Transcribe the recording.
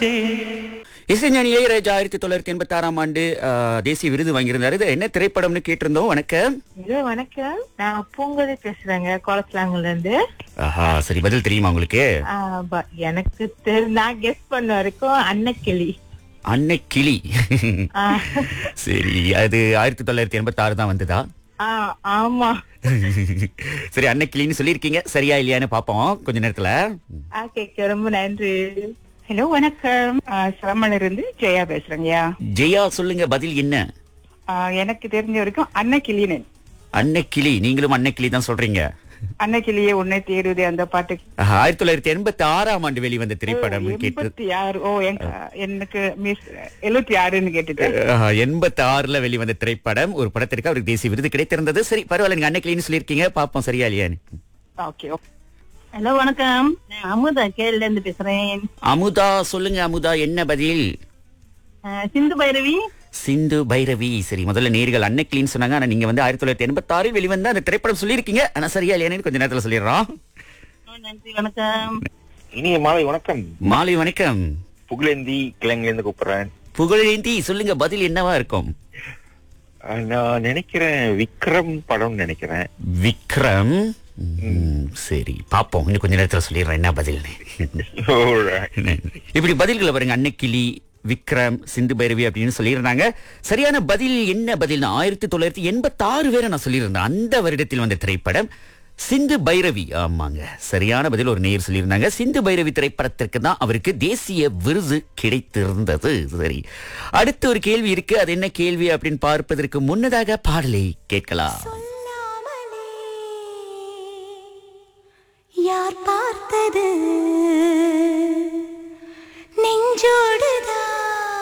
விட்டேன் இசைஞானி இளையராஜா ஆயிரத்தி தொள்ளாயிரத்தி எண்பத்தி ஆறாம் ஆண்டு ஆ, தேசிய விருது வாங்கியிருந்தாரு இது என்ன திரைப்படம்னு கேட்டிருந்தோம் வணக்கம் ஹலோ வணக்கம் நான் பூங்கோதை பேசுறேங்க கோலஸ்லாங்குல இருந்து ஆஹா சரி பதில் தெரியுமா உங்களுக்கு ஆ, ப- எனக்கு தெரி நான் கெஸ் பண்ண வரைக்கும் அன்னக்கிளி அன்னை கிளி ஆ, சரி அது ஆயிரத்தி தொள்ளாயிரத்தி எண்பத்தி ஆறு தான் வந்ததா ஆ, ஆமா சரி அன்னை கிளின்னு சொல்லியிருக்கீங்க சரியா இல்லையான்னு பாப்போம் கொஞ்ச நேரத்துல ஓகே ரொம்ப நன்றி ஹலோ வணக்கம் சிரமல இருந்து ஜெயா பேசுறேங்கய்யா ஜெயா சொல்லுங்க பதில் என்ன ஆ, எனக்கு தெரிஞ்ச வரைக்கும் அன்னக்கிளின்னு அன்னை கிளி நீங்களும் அன்னை கிளி தான் சொல்றீங்க அன்னக்கிளியே உன்னை தேடுது அந்த பாட்டு ஆஹா, ஆயிரத்தி தொள்ளாயிரத்தி எண்பத்தி ஆறாம் ஆண்டு வெளிவந்த திரைப்படம் கேட்டு எண்பத்தி ஆறு ஓ எங்க- எனக்கு மிஸ் எழுபத்தி ஆறுன்னு கேட்டுட்டேன் எண்பத்தி ஆறுல வெளிவந்த திரைப்படம் ஒரு படத்திற்கு அவருக்கு தேசிய விருது கிடைத்திருந்தது சரி பரவாயில்ல நீங்க அன்னை கிளின்னு சொல்லியிருக்கீங்க பாப்போம் சரியா இல்லையான்னு ஓகே ஓகே ஹலோ வணக்கம் நான் அமுதா கேரள இருந்து பேசுறேன் அமுதா சொல்லுங்க அமுதா என்ன பதில் அஹ், சிந்து பைரவி சிந்து பைரவி சரி முதல்ல நேர்கள் அன்னைக்கிளின்னு சொன்னாங்க ஆனா நீங்க வந்து ஆயிரத்தி தொள்ளாயிரத்தி எண்பத்தி ஆறில் வெளிவந்த அந்த திரைப்படம் சொல்லியிருக்கீங்க ஆனா சரியா இல்லையானு கொஞ்ச நேரத்துல சொல்லிடுறோம் ஓ, நன்றி வணக்கம் இனிய மாலை வணக்கம் மாலை வணக்கம் புகழேந்தி கிழங்கிலிருந்து கூப்பிடுறேன் புகழேந்தி சொல்லுங்க பதில் என்னவா இருக்கும் அஹ் நான் நினைக்கிறேன் விக்ரம் படம் நினைக்கிறேன் விக்ரம் ம், சரி பாப்போம் இன்னும் கொஞ்ச நேரத்துல சொல்லிடுறேன் என்ன பதில்னு Alright. நன்றி. இப்படி பதில்களை பாருங்க அன்னைக்கிளி விக்ரம் சிந்து பைரவி அப்படின்னு சொல்லியிருந்தாங்க சரியான பதில் என்ன பதில் ஆயிரத்தி தொள்ளாயிரத்தி எண்பத்தி ஆறு வேற நான் சொல்லியிருந்தேன் அந்த வருடத்தில் வந்த திரைப்படம் சிந்து பைரவி ஆமாங்க சரியான பதில் ஒரு நேயர் சொல்லியிருந்தாங்க சிந்து பைரவி திரைப்படத்திற்கு தான் அவருக்கு தேசிய விருது கிடைத்திருந்தது சரி அடுத்து ஒரு கேள்வி இருக்கு அது என்ன கேள்வி அப்படின்னு பார்ப்பதற்கு முன்னதாக பாடலை கேட்கலாம் சொல்லாமலே யார் பார்த்தது நெஞ்சோ